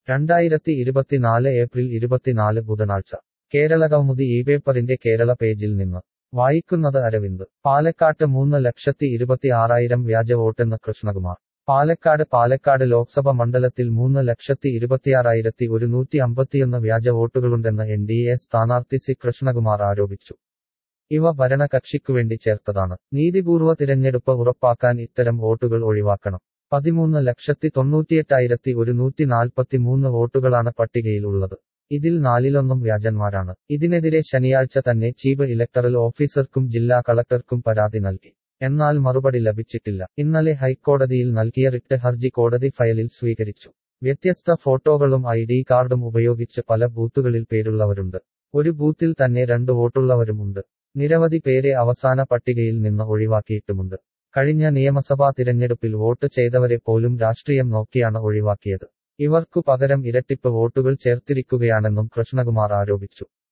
രണ്ടായിരത്തി ഇരുപത്തിനാല് ഏപ്രിൽ ഇരുപത്തിനാല് ബുധനാഴ്ച കേരള കൗമുദി ഈ പേപ്പറിന്റെ കേരള പേജിൽ നിന്ന് വായിക്കുന്നത് അരവിന്ദ് പാലക്കാട്ട് മൂന്ന് ലക്ഷത്തി ഇരുപത്തി ആറായിരം വ്യാജ വോട്ടെന്ന് കൃഷ്ണകുമാർ പാലക്കാട് പാലക്കാട് ലോക്സഭ മണ്ഡലത്തിൽ മൂന്ന് ലക്ഷത്തി ഇരുപത്തിയാറായിരത്തി ഒരുന്നൂറ്റി അമ്പത്തിയൊന്ന് വ്യാജ വോട്ടുകളുണ്ടെന്ന് എൻ ഡി എ സ്ഥാനാർത്ഥി സി കൃഷ്ണകുമാർ ആരോപിച്ചു ഇവ ഭരണകക്ഷിക്കുവേണ്ടി ചേർത്തതാണ് നീതിപൂർവ്വ തിരഞ്ഞെടുപ്പ് ഉറപ്പാക്കാൻ ഇത്തരം വോട്ടുകൾ ഒഴിവാക്കണം പതിമൂന്ന് ലക്ഷത്തി തൊണ്ണൂറ്റിയെട്ടായിരത്തി ഒരുന്നൂറ്റി നാൽപ്പത്തിമൂന്ന് വോട്ടുകളാണ് പട്ടികയിൽ ഉള്ളത് ഇതിൽ നാലിലൊന്നും വ്യാജന്മാരാണ് ഇതിനെതിരെ ശനിയാഴ്ച തന്നെ ചീഫ് ഇലക്ടറൽ ഓഫീസർക്കും ജില്ലാ കളക്ടർക്കും പരാതി നൽകി എന്നാൽ മറുപടി ലഭിച്ചിട്ടില്ല ഇന്നലെ ഹൈക്കോടതിയിൽ നൽകിയ റിട്ട് ഹർജി കോടതി ഫയലിൽ സ്വീകരിച്ചു വ്യത്യസ്ത ഫോട്ടോകളും ഐ ഡി കാർഡും ഉപയോഗിച്ച് പല ബൂത്തുകളിൽ പേരുള്ളവരുണ്ട് ഒരു ബൂത്തിൽ തന്നെ രണ്ട് വോട്ടുള്ളവരുമുണ്ട് നിരവധി പേരെ അവസാന പട്ടികയിൽ നിന്ന് ഒഴിവാക്കിയിട്ടുമുണ്ട് കഴിഞ്ഞ നിയമസഭാ തിരഞ്ഞെടുപ്പിൽ വോട്ട് ചെയ്തവരെ പോലും രാഷ്ട്രീയം നോക്കിയാണ് ഒഴിവാക്കിയത് ഇവർക്കു പകരം ഇരട്ടിപ്പ് വോട്ടുകൾ ചേർത്തിരിക്കുകയാണെന്നും കൃഷ്ണകുമാർ ആരോപിച്ചു